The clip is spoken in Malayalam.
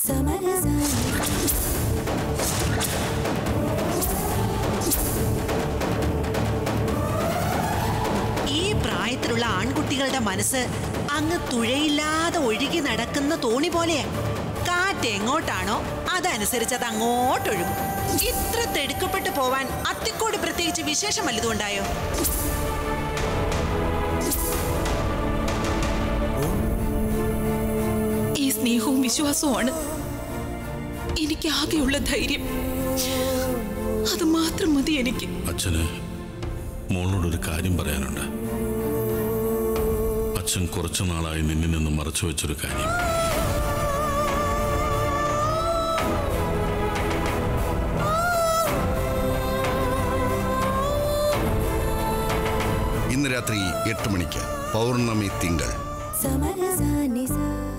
ഈ പ്രായത്തിലുള്ള ആൺകുട്ടികളുടെ മനസ്സ് അങ്ങ് തുഴയില്ലാതെ ഒഴുകി നടക്കുന്ന തോണി പോലെയാ കാറ്റ് എങ്ങോട്ടാണോ അതനുസരിച്ച് അത് അങ്ങോട്ടൊഴുകും ഇത്ര തെടുക്കപ്പെട്ടു പോവാൻ അത്തിക്കോട് പ്രത്യേകിച്ച് വിശേഷം വല്ലതുണ്ടായോ ഈ സ്നേഹവും വിശ്വാസവുമാണ് എനിക്ക് ആകെയുള്ള ധൈര്യം അത് മാത്രം മതി എനിക്ക് അച്ഛന് മോളോടൊരു കാര്യം പറയാനുണ്ട് അച്ഛൻ കുറച്ചു നാളായി നിന്നിൽ നിന്ന് മറച്ചു വെച്ചൊരു കാര്യം ഇന്ന് രാത്രി എട്ട് മണിക്ക് പൗർണമി തിങ്കൾ സമരസാനിസ